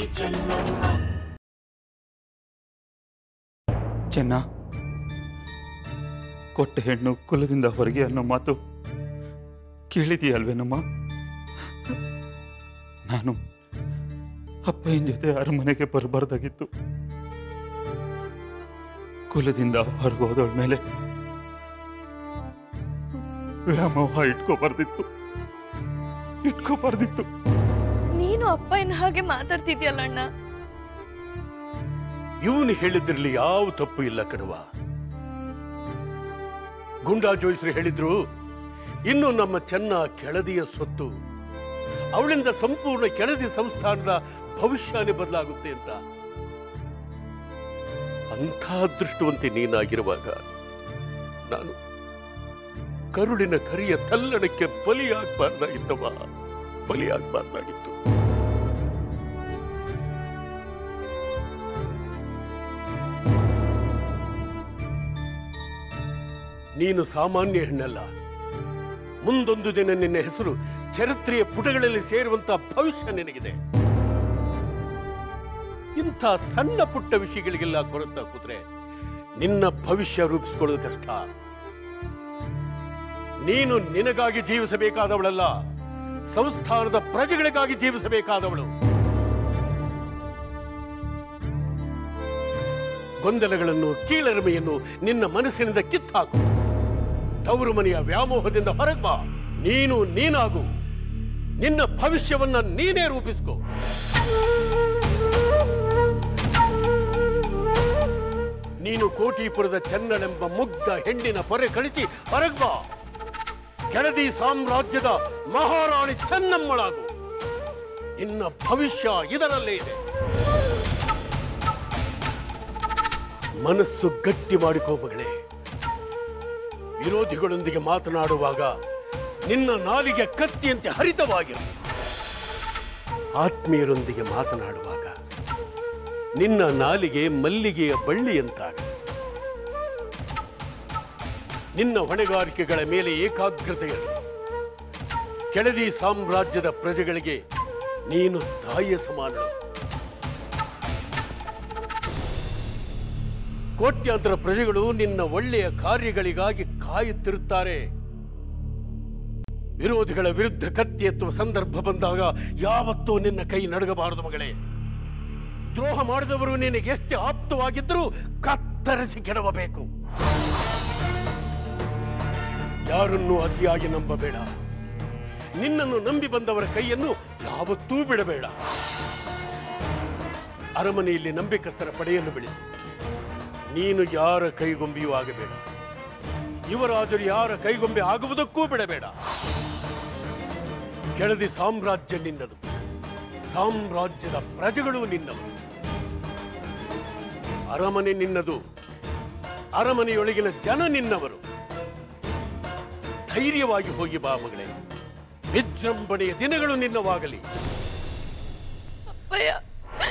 ಚೆನ್ನ ಕೊಟ್ಟ ಹೆಣ್ಣು ಕುಲದಿಂದ ಹೊರಗೆ ಅನ್ನೋ ಮಾತು ಕೇಳಿದೀಯಲ್ವೇನಮ್ಮ ನಾನು ಅಪ್ಪಯ್ಯನ ಜೊತೆ ಅರಮನೆಗೆ ಬರಬಾರ್ದಾಗಿತ್ತು ಕುಲದಿಂದ ಹೊರಗೆ ಹೋದವಳ ಮೇಲೆ ವ್ಯಾಮೋಹ ಇಟ್ಕೋಬಾರ್ದಿತ್ತು ಇಟ್ಕೋಬಾರ್ದಿತ್ತು ನೀನು ಅಪ್ಪನ ಹಾಗೆ ಮಾತಾಡ್ತಿದ್ಯಲ್ಲ ಅಣ್ಣ ಇವನು ಹೇಳಿದ್ರಲ್ಲಿ ಯಾವ ತಪ್ಪು ಇಲ್ಲ ಕಣವ ಗುಂಡಾ ಜೋಯಿಸ್ರು ಹೇಳಿದ್ರು ಇನ್ನು ನಮ್ಮ ಚೆನ್ನ ಕೆಳದಿಯ ಸೊತ್ತು ಅವಳಿಂದ ಸಂಪೂರ್ಣ ಕೆಳದಿ ಸಂಸ್ಥಾನದ ಭವಿಷ್ಯನೇ ಬದಲಾಗುತ್ತೆ ಅಂತ ಅಂಥ ಅದೃಷ್ಟವಂತೆ ನೀನಾಗಿರುವಾಗ ನಾನು ಕರುಳಿನ ಕರಿಯ ತಲ್ಲಣಕ್ಕೆ ಬಲಿಯಾಗಬಾರ್ದಾಗಿತ್ತವ ಬಲಿಯಾಗಬಾರ್ದಾಗಿತ್ತು ನೀನು ಸಾಮಾನ್ಯ ಹೆಣ್ಣಲ್ಲ ಮುಂದೊಂದು ದಿನ ನಿನ್ನ ಹೆಸರು ಚರಿತ್ರೆಯ ಪುಟಗಳಲ್ಲಿ ಸೇರುವಂತ ಭವಿಷ್ಯ ನಿನಗಿದೆ ಇಂಥ ಸಣ್ಣ ಪುಟ್ಟ ವಿಷಯಗಳಿಗೆಲ್ಲ ಕೊರತ ಕೂತ್ರೆ ನಿನ್ನ ಭವಿಷ್ಯ ರೂಪಿಸಿಕೊಳ್ಳೋದು ಕಷ್ಟ ನೀನು ನಿನಗಾಗಿ ಜೀವಿಸಬೇಕಾದವಳಲ್ಲ ಸಂಸ್ಥಾನದ ಪ್ರಜೆಗಳಿಗಾಗಿ ಜೀವಿಸಬೇಕಾದವಳು ಗೊಂದಲಗಳನ್ನು ಕೀಳರಿಮೆಯನ್ನು ನಿನ್ನ ಮನಸ್ಸಿನಿಂದ ಕಿತ್ತಾಕು ತವರು ಮನೆಯ ವ್ಯಾಮೋಹದಿಂದ ಹೊರಗೆ ಬಾ ನೀನು ನೀನಾಗು ನಿನ್ನ ಭವಿಷ್ಯವನ್ನ ನೀನೇ ರೂಪಿಸ್ಕೋ ನೀನು ಕೋಟಿಪುರದ ಚೆನ್ನಳೆಂಬ ಮುಗ್ಧ ಹೆಣ್ಣಿನ ಪೊರೆ ಕಳಿಸಿ ಹೊರಗೆ ಬಾ ಕೆಳದಿ ಸಾಮ್ರಾಜ್ಯದ ಮಹಾರಾಣಿ ಚೆನ್ನಮ್ಮಳಾಗು ನಿನ್ನ ಭವಿಷ್ಯ ಇದರಲ್ಲೇ ಇದೆ ಮನಸ್ಸು ಗಟ್ಟಿ ಮಾಡಿಕೋ ಮಗಳೇ ವಿರೋಧಿಗಳೊಂದಿಗೆ ಮಾತನಾಡುವಾಗ ನಿನ್ನ ನಾಲಿಗೆ ಕತ್ತಿಯಂತೆ ಹರಿತವಾಗಿರು ಆತ್ಮೀಯರೊಂದಿಗೆ ಮಾತನಾಡುವಾಗ ನಿನ್ನ ನಾಲಿಗೆ ಮಲ್ಲಿಗೆಯ ಬಳ್ಳಿಯಂತಾಗ ನಿನ್ನ ಹೊಣೆಗಾರಿಕೆಗಳ ಮೇಲೆ ಏಕಾಗ್ರತೆ ಇರಲಿ ಕೆಳದಿ ಸಾಮ್ರಾಜ್ಯದ ಪ್ರಜೆಗಳಿಗೆ ನೀನು ತಾಯಿಯ ಸಮಾನಳು ಕೋಟ್ಯಾಂತರ ಪ್ರಜೆಗಳು ನಿನ್ನ ಒಳ್ಳೆಯ ಕಾರ್ಯಗಳಿಗಾಗಿ ಕಾಯುತ್ತಿರುತ್ತಾರೆ ವಿರೋಧಿಗಳ ವಿರುದ್ಧ ಕತ್ತಿ ಎತ್ತುವ ಸಂದರ್ಭ ಬಂದಾಗ ಯಾವತ್ತೂ ನಿನ್ನ ಕೈ ನಡಗಬಾರದು ಮಗಳೇ ದ್ರೋಹ ಮಾಡಿದವರು ನಿನಗೆ ಎಷ್ಟು ಆಪ್ತವಾಗಿದ್ದರೂ ಕತ್ತರಿಸಿ ಕೆಡವಬೇಕು ಯಾರನ್ನೂ ಅತಿಯಾಗಿ ನಂಬಬೇಡ ನಿನ್ನನ್ನು ನಂಬಿ ಬಂದವರ ಕೈಯನ್ನು ಯಾವತ್ತೂ ಬಿಡಬೇಡ ಅರಮನೆಯಲ್ಲಿ ನಂಬಿಕಸ್ಥರ ಪಡೆಯನ್ನು ಬೆಳೆಸಿ ನೀನು ಯಾರ ಕೈಗೊಂಬೆಯೂ ಆಗಬೇಡ ಯುವರಾಜರು ಯಾರ ಕೈಗೊಂಬೆ ಆಗುವುದಕ್ಕೂ ಬಿಡಬೇಡ ಕೆಳದಿ ಸಾಮ್ರಾಜ್ಯ ನಿನ್ನದು ಸಾಮ್ರಾಜ್ಯದ ಪ್ರಜೆಗಳು ನಿನ್ನವು ಅರಮನೆ ನಿನ್ನದು ಅರಮನೆಯೊಳಗಿನ ಜನ ನಿನ್ನವರು ಧೈರ್ಯವಾಗಿ ಹೋಗಿ ಬಾ ಮಗಳೇ ವಿಜೃಂಭಣೆಯ ದಿನಗಳು ನಿನ್ನವಾಗಲಿ ಅಪ್ಪಯ್ಯ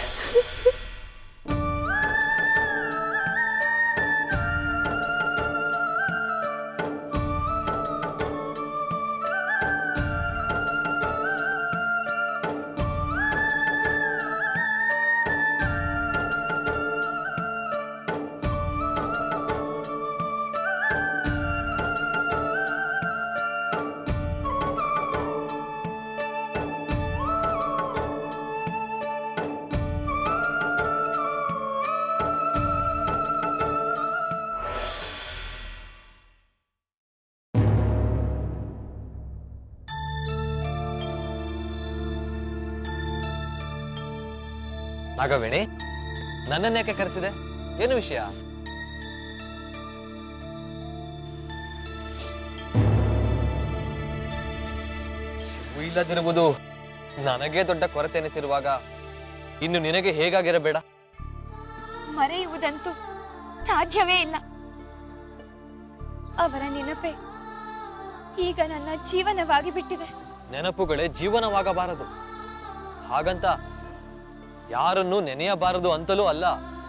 ನಾಗವೇಣಿ ನನ್ನನ್ನೇಕೆ ಕರೆಸಿದೆ ಏನು ವಿಷಯ ಶಿವು ಇಲ್ಲದಿರುವುದು ನನಗೆ ದೊಡ್ಡ ಕೊರತೆ ಎನಿಸಿರುವಾಗ ಇನ್ನು ನಿನಗೆ ಹೇಗಾಗಿರಬೇಡ ಮರೆಯುವುದಂತೂ ಸಾಧ್ಯವೇ ಇಲ್ಲ ಅವರ ನೆನಪೇ ಈಗ ನನ್ನ ಜೀವನವಾಗಿ ಬಿಟ್ಟಿದೆ ನೆನಪುಗಳೇ ಜೀವನವಾಗಬಾರದು ಹಾಗಂತ ಯಾರನ್ನೂ ನೆನೆಯಬಾರದು ಅಂತಲೂ ಅಲ್ಲ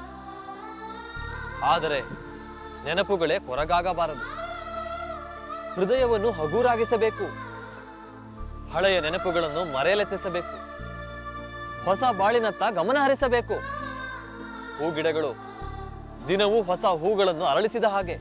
ಆದರೆ ನೆನಪುಗಳೇ ಕೊರಗಾಗಬಾರದು ಹೃದಯವನ್ನು ಹಗೂರಾಗಿಸಬೇಕು ಹಳೆಯ ನೆನಪುಗಳನ್ನು ಮರೆಯಲೆತ್ತಿಸಬೇಕು ಹೊಸ ಬಾಳಿನತ್ತ ಗಮನ ಹರಿಸಬೇಕು ಹೂಗಿಡಗಳು ದಿನವೂ ಹೊಸ ಹೂಗಳನ್ನು ಅರಳಿಸಿದ ಹಾಗೆ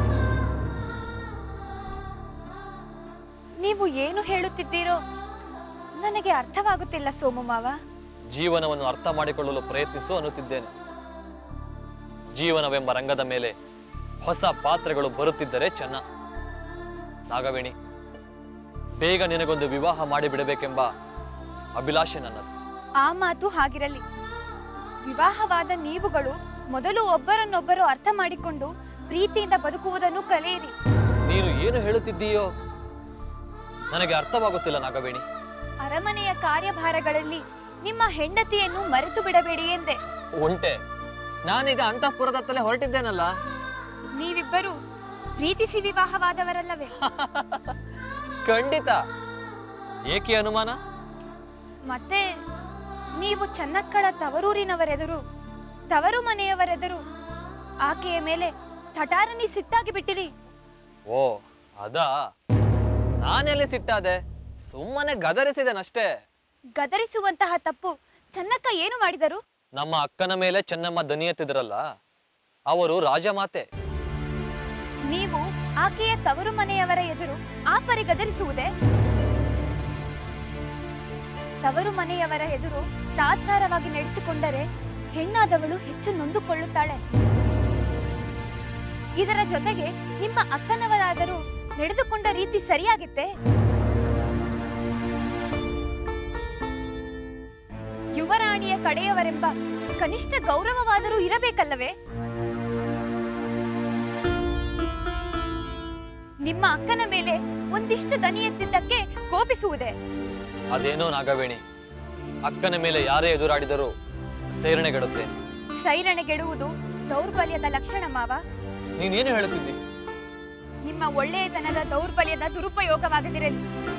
ನೀವು ಏನು ಹೇಳುತ್ತಿದ್ದೀರೋ ನನಗೆ ಅರ್ಥವಾಗುತ್ತಿಲ್ಲ ಸೋಮು ಮಾವ ಜೀವನವನ್ನು ಅರ್ಥ ಮಾಡಿಕೊಳ್ಳಲು ಪ್ರಯತ್ನಿಸು ಅನ್ನುತ್ತಿದ್ದೇನೆ ಜೀವನವೆಂಬ ರಂಗದ ಮೇಲೆ ಹೊಸ ಪಾತ್ರಗಳು ಬರುತ್ತಿದ್ದರೆ ಚೆನ್ನ ನಾಗವೇಣಿ ಬೇಗ ನಿನಗೊಂದು ವಿವಾಹ ಮಾಡಿಬಿಡಬೇಕೆಂಬ ಅಭಿಲಾಷೆ ನನ್ನದು ಆ ಮಾತು ಹಾಗಿರಲಿ ವಿವಾಹವಾದ ನೀವುಗಳು ಮೊದಲು ಒಬ್ಬರನ್ನೊಬ್ಬರು ಅರ್ಥ ಮಾಡಿಕೊಂಡು ಪ್ರೀತಿಯಿಂದ ಬದುಕುವುದನ್ನು ಕಲಿಯಿರಿ ನೀನು ಏನು ಹೇಳುತ್ತಿದ್ದೀಯೋ ನನಗೆ ಅರ್ಥವಾಗುತ್ತಿಲ್ಲ ನಾಗವೇಣಿ ಅರಮನೆಯ ಕಾರ್ಯಭಾರಗಳಲ್ಲಿ ನಿಮ್ಮ ಹೆಂಡತಿಯನ್ನು ಮರೆತು ಬಿಡಬೇಡಿ ಎಂದೆ ಒಂಟೆ ನಾನೀಗ ಅಂತಃಪುರದತ್ತಲೇ ಹೊರಟಿದ್ದೇನಲ್ಲ ನೀವಿಬ್ಬರು ಪ್ರೀತಿಸಿ ವಿವಾಹವಾದವರಲ್ಲವೇ ಖಂಡಿತ ಏಕೆ ಅನುಮಾನ ಮತ್ತೆ ನೀವು ಚನ್ನಕ್ಕಳ ತವರೂರಿನವರೆದುರು ತವರು ಮನೆಯವರೆದುರು ಆಕೆಯ ಮೇಲೆ ಥಟಾರನಿ ಸಿಟ್ಟಾಗಿ ಬಿಟ್ಟಿರಿ ಓ ಅದಾ ನಾನೆಲ್ಲಿ ಸಿಟ್ಟಾದೆ ಸುಮ್ಮನೆ ಗದರಿಸಿದೆನಷ್ಟೇ ಗದರಿಸುವಂತಹ ತಪ್ಪು ಚನ್ನಕ್ಕ ಏನು ಮಾಡಿದರು ನಮ್ಮ ಅಕ್ಕನ ಮೇಲೆ ಚೆನ್ನಮ್ಮ ದನಿ ಎತ್ತಿದ್ರಲ್ಲ ಅವರು ರಾಜಮಾತೆ ನೀವು ಆಕೆಯ ತವರು ಮನೆಯವರ ಎದುರು ಆ ಪರಿ ಗದರಿಸುವುದೇ ತವರು ಮನೆಯವರ ಎದುರು ತಾತ್ಸಾರವಾಗಿ ನಡೆಸಿಕೊಂಡರೆ ಹೆಣ್ಣಾದವಳು ಹೆಚ್ಚು ನೊಂದುಕೊಳ್ಳುತ್ತಾಳೆ ಇದರ ಜೊತೆಗೆ ನಿಮ್ಮ ಅಕ್ಕನವರಾದರೂ ನಡೆದುಕೊಂಡ ರೀತಿ ಸರಿಯಾಗಿತ್ತೆ ಯುವರಾಣಿಯ ಕಡೆಯವರೆಂಬ ಕನಿಷ್ಠ ಗೌರವವಾದರೂ ಇರಬೇಕಲ್ಲವೇ ನಿಮ್ಮ ಅಕ್ಕನ ಮೇಲೆ ಒಂದಿಷ್ಟು ದನಿ ಎತ್ತಿದ್ದಕ್ಕೆ ಕೋಪಿಸುವುದೇ ಅದೇನೋ ನಾಗವೇಣಿ ಅಕ್ಕನ ಮೇಲೆ ಯಾರೇ ಎದುರಾಡಿದರೂ ಸೇರಣೆಗೆಡುತ್ತೆ ಸೈರಣೆಗೆಡುವುದು ದೌರ್ಬಲ್ಯದ ಲಕ್ಷಣ ಮಾವ ನೀನೇನು ಹೇಳುತ್ತಿದ್ದಿ ನಿಮ್ಮ ಒಳ್ಳೆಯತನದ ದೌರ್ಬಲ್ಯದ ದುರುಪಯೋಗವಾಗದಿರಲಿ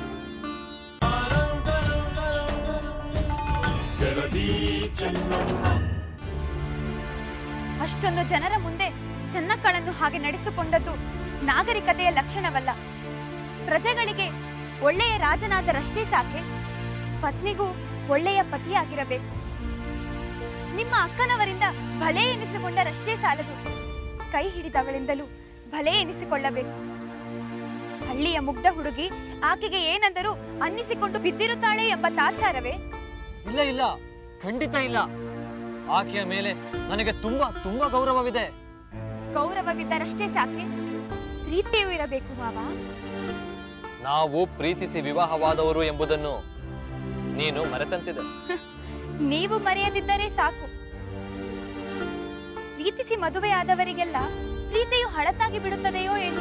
ಅಷ್ಟೊಂದು ಜನರ ಮುಂದೆ ಚನ್ನಕ್ಕಳನ್ನು ಹಾಗೆ ನಡೆಸಿಕೊಂಡದ್ದು ನಾಗರಿಕತೆಯ ಲಕ್ಷಣವಲ್ಲ ಪ್ರಜೆಗಳಿಗೆ ಒಳ್ಳೆಯ ರಾಜನಾದರಷ್ಟೇ ಸಾಕೆ ಪತ್ನಿಗೂ ಒಳ್ಳೆಯ ಪತಿಯಾಗಿರಬೇಕು ನಿಮ್ಮ ಅಕ್ಕನವರಿಂದ ಭಲೆ ಎನಿಸಿಕೊಂಡರಷ್ಟೇ ಸಾಲದು ಕೈ ಹಿಡಿದವಳಿಂದಲೂ ಭಲೆ ಎನಿಸಿಕೊಳ್ಳಬೇಕು ಹಳ್ಳಿಯ ಮುಗ್ಧ ಹುಡುಗಿ ಆಕೆಗೆ ಏನೆಂದರೂ ಅನ್ನಿಸಿಕೊಂಡು ಬಿದ್ದಿರುತ್ತಾಳೆ ಎಂಬ ತಾತ್ಸಾರವೇ ಇಲ್ಲ ಇಲ್ಲ ಖಂಡಿತ ಇಲ್ಲ ಆಕೆಯ ಮೇಲೆ ನನಗೆ ತುಂಬಾ ತುಂಬಾ ಗೌರವವಿದೆ ಗೌರವವಿದ್ದರಷ್ಟೇ ಸಾಕೆ ಪ್ರೀತಿಯೂ ಇರಬೇಕು ಮಾವ ನಾವು ಪ್ರೀತಿಸಿ ವಿವಾಹವಾದವರು ಎಂಬುದನ್ನು ನೀನು ಮರೆತಂತಿದೆ ನೀವು ಮರೆಯದಿದ್ದರೆ ಸಾಕು ಪ್ರೀತಿಸಿ ಮದುವೆಯಾದವರಿಗೆಲ್ಲ ಪ್ರೀತಿಯು ಹಳತಾಗಿ ಬಿಡುತ್ತದೆಯೋ ಏನು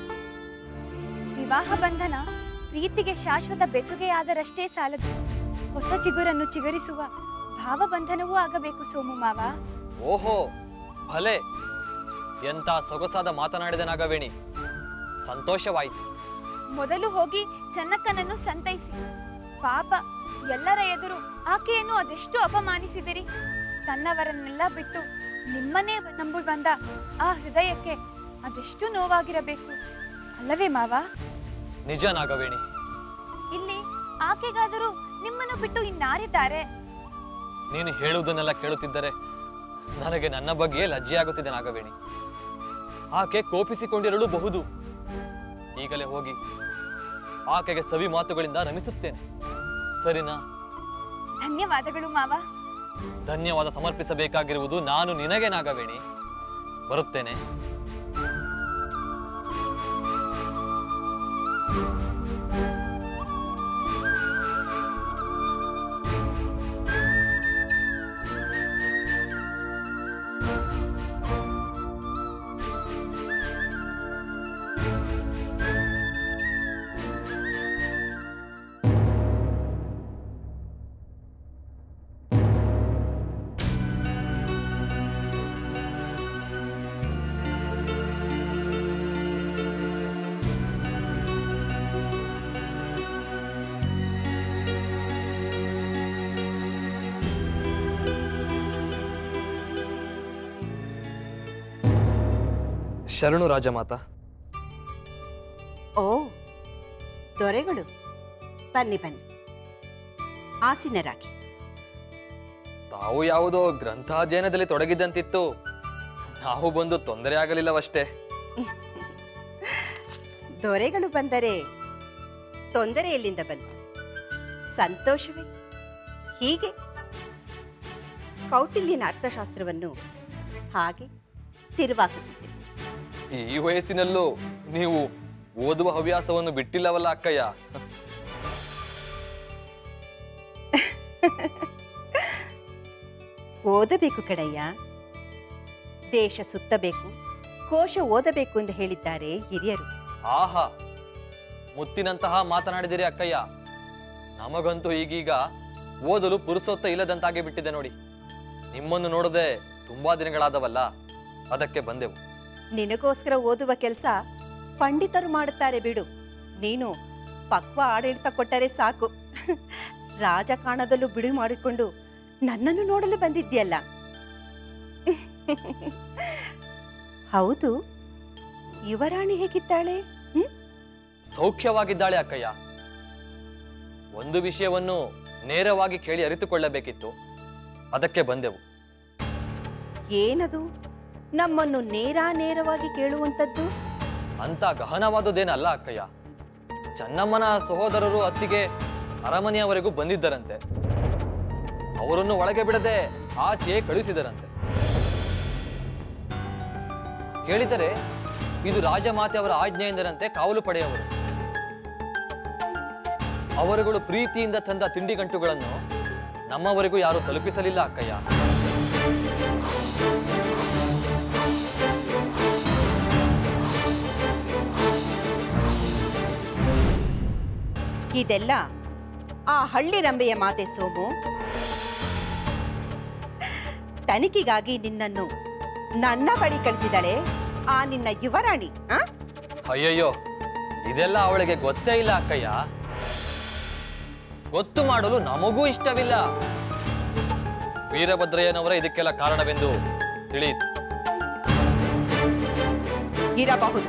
ವಿವಾಹ ಬಂಧನ ಪ್ರೀತಿಗೆ ಶಾಶ್ವತ ಬೆಸುಗೆಯಾದರಷ್ಟೇ ಸಾಲದು ಹೊಸ ಚಿಗುರನ್ನು ಚಿಗುರಿಸುವ ಭಾವಬಂಧನವೂ ಆಗಬೇಕು ಸೋಮು ಮಾವ ಓಹೋ ಭಲೆ ಎಂತ ಸೊಗಸಾದ ಮಾತನಾಡಿದ ನಾಗವೇಣಿ ಸಂತೋಷವಾಯಿತು ಮೊದಲು ಹೋಗಿ ಚನ್ನಕ್ಕನನ್ನು ಸಂತೈಸಿ ಪಾಪ ಎಲ್ಲರ ಎದುರು ಆಕೆಯನ್ನು ಅದೆಷ್ಟು ಅಪಮಾನಿಸಿದಿರಿ ತನ್ನವರನ್ನೆಲ್ಲ ಬಿಟ್ಟು ನಿಮ್ಮನ್ನೇ ನಂಬಿ ಬಂದ ಆ ಹೃದಯಕ್ಕೆ ಅದೆಷ್ಟು ನೋವಾಗಿರಬೇಕು ಅಲ್ಲವೇ ಮಾವ ನಿಜ ನಾಗವೇಣಿ ಇಲ್ಲಿ ಆಕೆಗಾದರೂ ನಿಮ್ಮನ್ನು ಬಿಟ್ಟು ಇನ್ನಾರಿದ್ದಾರೆ ನೀನು ಹೇಳುವುದನ್ನೆಲ್ಲ ಕೇಳುತ್ತಿದ್ದರೆ ನನಗೆ ನನ್ನ ಬಗ್ಗೆ ಲಜ್ಜೆಯಾಗುತ್ತಿದೆ ನಾಗವೇಣಿ ಆಕೆ ಕೋಪಿಸಿಕೊಂಡಿರಲು ಬಹುದು ಈಗಲೇ ಹೋಗಿ ಆಕೆಗೆ ಸವಿ ಮಾತುಗಳಿಂದ ರಮಿಸುತ್ತೇನೆ ಸರಿನಾ ಧನ್ಯವಾದಗಳು ಮಾವ ಧನ್ಯವಾದ ಸಮರ್ಪಿಸಬೇಕಾಗಿರುವುದು ನಾನು ನಿನಗೆ ನಾಗವೇಣಿ ಬರುತ್ತೇನೆ ಶರಣು ರಾಜಮಾತಾ ಓ ದೊರೆಗಳು ಬನ್ನಿ ಬನ್ನಿ ಆಸೀನರಾಗಿ ತಾವು ಯಾವುದೋ ಗ್ರಂಥಾಧ್ಯಯನದಲ್ಲಿ ತೊಡಗಿದ್ದಂತಿತ್ತು ನಾವು ಬಂದು ತೊಂದರೆ ಆಗಲಿಲ್ಲವಷ್ಟೇ ದೊರೆಗಳು ಬಂದರೆ ತೊಂದರೆ ಎಲ್ಲಿಂದ ಬಂತು ಸಂತೋಷವೇ ಹೀಗೆ ಕೌಟಿಲ್ಯನ ಅರ್ಥಶಾಸ್ತ್ರವನ್ನು ಹಾಗೆ ತಿರುವಾಕುತ್ತಿದ್ದೆ ಈ ವಯಸ್ಸಿನಲ್ಲೂ ನೀವು ಓದುವ ಹವ್ಯಾಸವನ್ನು ಬಿಟ್ಟಿಲ್ಲವಲ್ಲ ಅಕ್ಕಯ್ಯ ಓದಬೇಕು ಕಡಯ್ಯ ದೇಶ ಸುತ್ತಬೇಕು ಕೋಶ ಓದಬೇಕು ಎಂದು ಹೇಳಿದ್ದಾರೆ ಹಿರಿಯರು ಆಹಾ ಮುತ್ತಿನಂತಹ ಮಾತನಾಡಿದಿರಿ ಅಕ್ಕಯ್ಯ ನಮಗಂತೂ ಈಗೀಗ ಓದಲು ಪುರುಸೊತ್ತ ಇಲ್ಲದಂತಾಗಿ ಬಿಟ್ಟಿದೆ ನೋಡಿ ನಿಮ್ಮನ್ನು ನೋಡದೆ ತುಂಬಾ ದಿನಗಳಾದವಲ್ಲ ಅದಕ್ಕೆ ಬಂದೆವು ನಿನಗೋಸ್ಕರ ಓದುವ ಕೆಲಸ ಪಂಡಿತರು ಮಾಡುತ್ತಾರೆ ಬಿಡು ನೀನು ಪಕ್ವ ಆಡಳಿತ ಕೊಟ್ಟರೆ ಸಾಕು ರಾಜಕಾರಣದಲ್ಲೂ ಬಿಡು ಮಾಡಿಕೊಂಡು ನನ್ನನ್ನು ನೋಡಲು ಬಂದಿದ್ಯಲ್ಲ ಹೌದು ಯುವರಾಣಿ ಹೇಗಿದ್ದಾಳೆ ಹ್ಮ್ ಸೌಖ್ಯವಾಗಿದ್ದಾಳೆ ಅಕ್ಕಯ್ಯ ಒಂದು ವಿಷಯವನ್ನು ನೇರವಾಗಿ ಕೇಳಿ ಅರಿತುಕೊಳ್ಳಬೇಕಿತ್ತು ಅದಕ್ಕೆ ಬಂದೆವು ಏನದು ನಮ್ಮನ್ನು ನೇರ ನೇರವಾಗಿ ಕೇಳುವಂಥದ್ದು ಅಂತ ಗಹನವಾದುದೇನಲ್ಲ ಅಕ್ಕಯ್ಯ ಚೆನ್ನಮ್ಮನ ಸಹೋದರರು ಅತ್ತಿಗೆ ಅರಮನೆಯವರೆಗೂ ಬಂದಿದ್ದರಂತೆ ಅವರನ್ನು ಒಳಗೆ ಬಿಡದೆ ಆಚೆಯೇ ಕಳುಹಿಸಿದರಂತೆ ಕೇಳಿದರೆ ಇದು ರಾಜಮಾತೆ ಅವರ ಆಜ್ಞೆಯಿಂದರಂತೆ ಕಾವಲು ಪಡೆಯವರು ಅವರುಗಳು ಪ್ರೀತಿಯಿಂದ ತಂದ ತಿಂಡಿ ಗಂಟುಗಳನ್ನು ನಮ್ಮವರೆಗೂ ಯಾರು ತಲುಪಿಸಲಿಲ್ಲ ಅಕ್ಕಯ್ಯ ಇದೆಲ್ಲ ಆ ಹಳ್ಳಿ ರಂಬೆಯ ಮಾತೆ ಸೋಮು ತನಿಖೆಗಾಗಿ ನಿನ್ನನ್ನು ನನ್ನ ಬಳಿ ಕಳಿಸಿದಳೆ ಆ ನಿನ್ನ ಯುವರಾಣಿ ಆ ಅಯ್ಯಯ್ಯೋ ಇದೆಲ್ಲ ಅವಳಿಗೆ ಗೊತ್ತೇ ಇಲ್ಲ ಅಕ್ಕಯ್ಯ ಗೊತ್ತು ಮಾಡಲು ನಮಗೂ ಇಷ್ಟವಿಲ್ಲ ವೀರಭದ್ರಯ್ಯನವರ ಇದಕ್ಕೆಲ್ಲ ಕಾರಣವೆಂದು ತಿಳಿಯಿತು ಇರಬಹುದು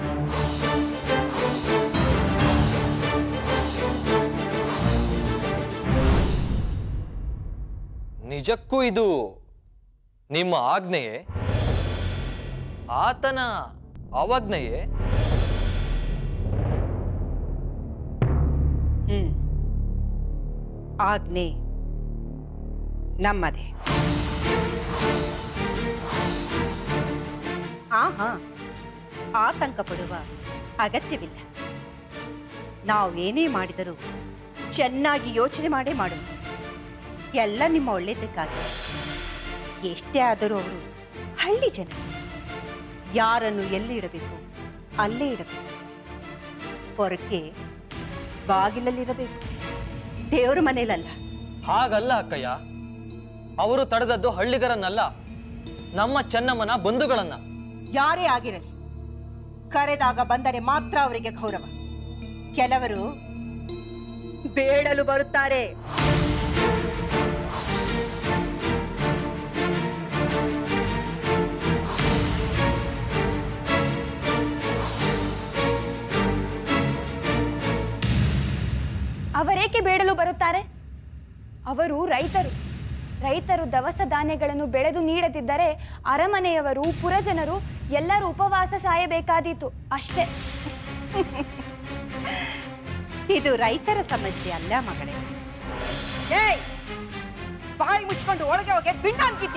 ನಿಜಕ್ಕೂ ಇದು ನಿಮ್ಮ ಆಜ್ಞೆಯೇ ಆತನ ಅವಜ್ಞೆಯೇ ಹ್ಮ್ ಆಜ್ಞೆ ನಮ್ಮದೇ ಆಹಾ ಆತಂಕ ಪಡುವ ಅಗತ್ಯವಿಲ್ಲ ನಾವೇನೇ ಮಾಡಿದರೂ ಚೆನ್ನಾಗಿ ಯೋಚನೆ ಮಾಡೇ ಮಾಡುವುದು ಎಲ್ಲ ನಿಮ್ಮ ಒಳ್ಳೆಯದಕ್ಕಾಗಿ ಎಷ್ಟೇ ಆದರೂ ಅವರು ಹಳ್ಳಿ ಜನ ಯಾರನ್ನು ಎಲ್ಲಿ ಇಡಬೇಕು ಅಲ್ಲೇ ಇಡಬೇಕು ಪೊರಕೆ ಬಾಗಿಲಲ್ಲಿರಬೇಕು ದೇವರ ಮನೇಲಲ್ಲ ಹಾಗಲ್ಲ ಅಕ್ಕಯ್ಯ ಅವರು ತಡೆದದ್ದು ಹಳ್ಳಿಗರನ್ನಲ್ಲ ನಮ್ಮ ಚೆನ್ನಮ್ಮನ ಬಂಧುಗಳನ್ನ ಯಾರೇ ಆಗಿರಲಿ ಕರೆದಾಗ ಬಂದರೆ ಮಾತ್ರ ಅವರಿಗೆ ಗೌರವ ಕೆಲವರು ಬೇಡಲು ಬರುತ್ತಾರೆ ಅವರೇಕೆ ಬೇಡಲು ಬರುತ್ತಾರೆ ಅವರು ರೈತರು ರೈತರು ದವಸ ಧಾನ್ಯಗಳನ್ನು ಬೆಳೆದು ನೀಡದಿದ್ದರೆ ಅರಮನೆಯವರು ಪುರಜನರು ಎಲ್ಲರೂ ಉಪವಾಸ ಸಾಯಬೇಕಾದೀತು ಅಷ್ಟೇ ಇದು ರೈತರ ಸಮಸ್ಯೆ ಅಲ್ಲ ಮಗಳೇ ಏಯ್ ಬಾಯಿ ಮುಚ್ಕೊಂಡು ಒಳಗೆ ಹೋಗಿ ಪಿಂಡ ಅನ್ಕಿತಿ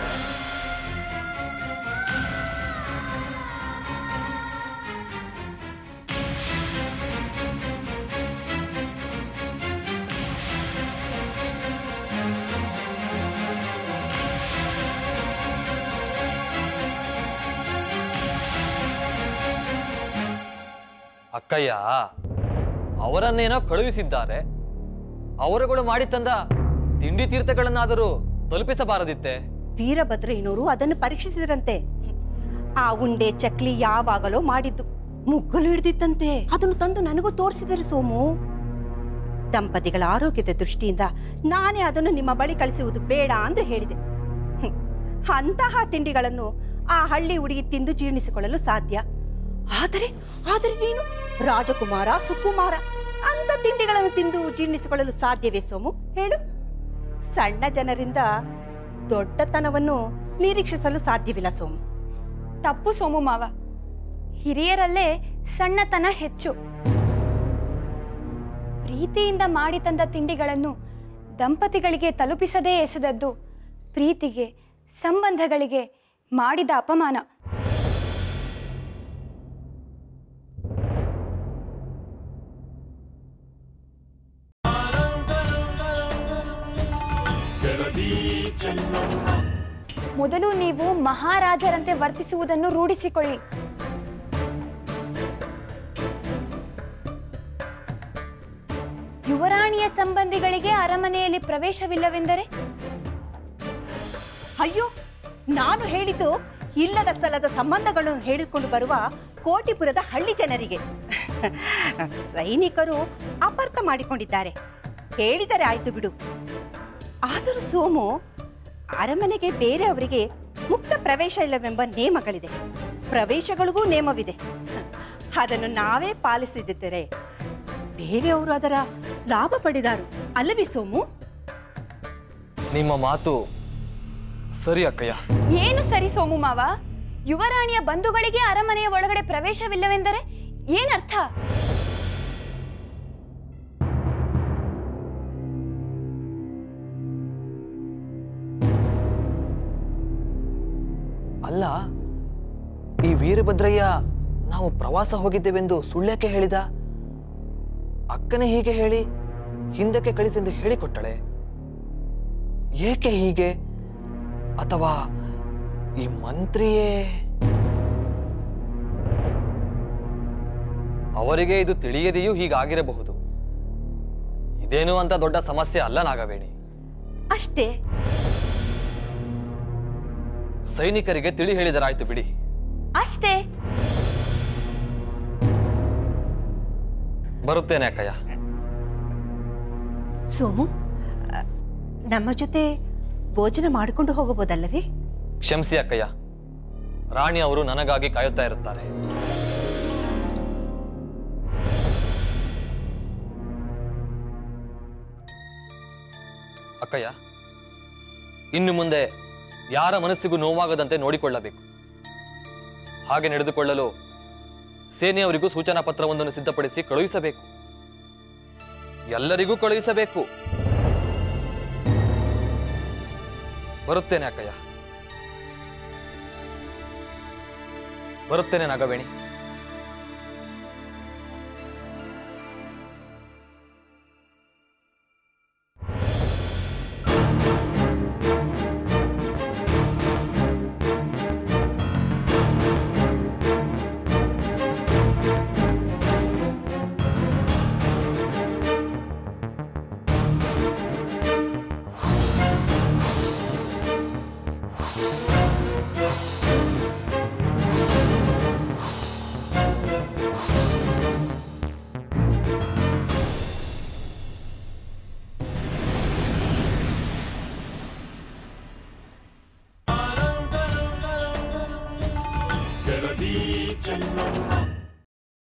ಅಕ್ಕಯ್ಯ ಅವರನ್ನೇನೋ ಕಳುಹಿಸಿದ್ದಾರೆ ಅವರುಗಳು ಮಾಡಿ ತಂದ ತಿಂಡಿ ತೀರ್ಥಗಳನ್ನಾದರೂ ತಲುಪಿಸಬಾರದಿತ್ತೆ ವೀರಭದ್ರಯ್ಯನವರು ಅದನ್ನು ಪರೀಕ್ಷಿಸಿದ್ರಂತೆ ಆ ಉಂಡೆ ಚಕ್ಲಿ ಯಾವಾಗಲೋ ಮಾಡಿದ್ದು ಮುಗ್ಗಲು ಹಿಡ್ದಿತ್ತಂತೆ ಅದನ್ನು ತಂದು ನನಗೂ ತೋರಿಸಿದರು ಸೋಮು ದಂಪತಿಗಳ ಆರೋಗ್ಯದ ದೃಷ್ಟಿಯಿಂದ ನಾನೇ ಅದನ್ನು ನಿಮ್ಮ ಬಳಿ ಕಳಿಸುವುದು ಬೇಡ ಎಂದು ಹೇಳಿದೆ ಹ್ಮ್. ಅಂತಹ ತಿಂಡಿಗಳನ್ನು ಆ ಹಳ್ಳಿ ಹುಡುಗಿ ತಿಂದು ಜೀರ್ಣಿಸಿಕೊಳ್ಳಲು ಸಾಧ್ಯ ಆದರೆ ಆದರೆ ನೀನು ರಾಜಕುಮಾರ ಸುಕುಮಾರ ಅಂತ ತಿಂಡಿಗಳನ್ನು ತಿಂದು ಜೀರ್ಣಿಸಿಕೊಳ್ಳಲು ಸಾಧ್ಯವೇ ಸೋಮು ಹೇಳು ಸಣ್ಣ ಜನರಿಂದ ದೊಡ್ಡತನವನ್ನು ನಿರೀಕ್ಷಿಸಲು ಸಾಧ್ಯವಿಲ್ಲ ಸೋಮು ತಪ್ಪು ಸೋಮು ಮಾವ ಹಿರಿಯರಲ್ಲೇ ಸಣ್ಣತನ ಹೆಚ್ಚು ಪ್ರೀತಿಯಿಂದ ಮಾಡಿ ತಂದ ತಿಂಡಿಗಳನ್ನು ದಂಪತಿಗಳಿಗೆ ತಲುಪಿಸದೇ ಎಸೆದದ್ದು ಪ್ರೀತಿಗೆ ಸಂಬಂಧಗಳಿಗೆ ಮಾಡಿದ ಅಪಮಾನ ಮೊದಲು ನೀವು ಮಹಾರಾಜರಂತೆ ವರ್ತಿಸುವುದನ್ನು ರೂಢಿಸಿಕೊಳ್ಳಿ ಯುವರಾಣಿಯ ಸಂಬಂಧಿಗಳಿಗೆ ಅರಮನೆಯಲ್ಲಿ ಪ್ರವೇಶವಿಲ್ಲವೆಂದರೆ ಅಯ್ಯೋ ನಾನು ಹೇಳಿದ್ದು ಇಲ್ಲದ ಸಲ್ಲದ ಸಂಬಂಧಗಳನ್ನು ಹೇಳಿಕೊಂಡು ಬರುವ ಕೋಟಿಪುರದ ಹಳ್ಳಿ ಜನರಿಗೆ ಸೈನಿಕರು ಅಪಾರ್ಥ ಮಾಡಿಕೊಂಡಿದ್ದಾರೆ ಹೇಳಿದರೆ ಆಯ್ತು ಬಿಡು ಆದರೂ ಸೋಮು ಅರಮನೆಗೆ ಬೇರೆಯವರಿಗೆ ಮುಕ್ತ ಪ್ರವೇಶ ಇಲ್ಲವೆಂಬ ನೇಮಗಳಿದೆ ಪ್ರವೇಶಗಳಿಗೂ ನೇಮವಿದೆ ಅದನ್ನು ನಾವೇ ಪಾಲಿಸದಿದ್ದರೆ ಬೇರೆಯವರು ಅದರ ಲಾಭ ಪಡೆದಾರು ಅಲ್ಲವೇ ಸೋಮು ನಿಮ್ಮ ಮಾತು ಸರಿ ಅಕ್ಕಯ್ಯ ಏನು ಸರಿ ಸೋಮು ಮಾವ ಯುವರಾಣಿಯ ಬಂಧುಗಳಿಗೆ ಅರಮನೆಯ ಒಳಗಡೆ ಪ್ರವೇಶವಿಲ್ಲವೆಂದರೆ ಏನರ್ಥ ಅಲ್ಲ ಈ ವೀರಭದ್ರಯ್ಯ ನಾವು ಪ್ರವಾಸ ಹೋಗಿದ್ದೇವೆಂದು ಸುಳ್ಳ್ಯಾಕೆ ಹೇಳಿದ ಅಕ್ಕನೇ ಹೀಗೆ ಹೇಳಿ ಹಿಂದಕ್ಕೆ ಕಳಿಸೆಂದು ಹೇಳಿಕೊಟ್ಟಳೆ ಏಕೆ ಹೀಗೆ ಅಥವಾ ಈ ಮಂತ್ರಿಯೇ ಅವರಿಗೆ ಇದು ತಿಳಿಯದೆಯೂ ಹೀಗಾಗಿರಬಹುದು ಇದೇನು ಅಂತ ದೊಡ್ಡ ಸಮಸ್ಯೆ ಅಲ್ಲ ನಾಗವೇಣಿ ಅಷ್ಟೇ ಸೈನಿಕರಿಗೆ ತಿಳಿ ಹೇಳಿದರಾಯ್ತು ಬಿಡಿ ಅಷ್ಟೇ ಬರುತ್ತೇನೆ ಅಕ್ಕಯ್ಯ ಸೋಮು ಅ, ನಮ್ಮ ಜೊತೆ ಭೋಜನ ಮಾಡಿಕೊಂಡು ಹೋಗಬಹುದಲ್ಲವೇ ಕ್ಷಮಿಸಿ ಅಕ್ಕಯ್ಯ ರಾಣಿ ಅವರು ನನಗಾಗಿ ಕಾಯುತ್ತಾ ಇರುತ್ತಾರೆ ಅಕ್ಕಯ್ಯ ಇನ್ನು ಮುಂದೆ ಯಾರ ಮನಸ್ಸಿಗೂ ನೋವಾಗದಂತೆ ನೋಡಿಕೊಳ್ಳಬೇಕು ಹಾಗೆ ನಡೆದುಕೊಳ್ಳಲು ಸೇನೆಯವರಿಗೂ ಸೂಚನಾ ಪತ್ರವೊಂದನ್ನು ಸಿದ್ಧಪಡಿಸಿ ಕಳುಹಿಸಬೇಕು ಎಲ್ಲರಿಗೂ ಕಳುಹಿಸಬೇಕು ಬರುತ್ತೇನೆ ಅಕ್ಕಯ್ಯ ಬರುತ್ತೇನೆ ನಾಗವೇಣಿ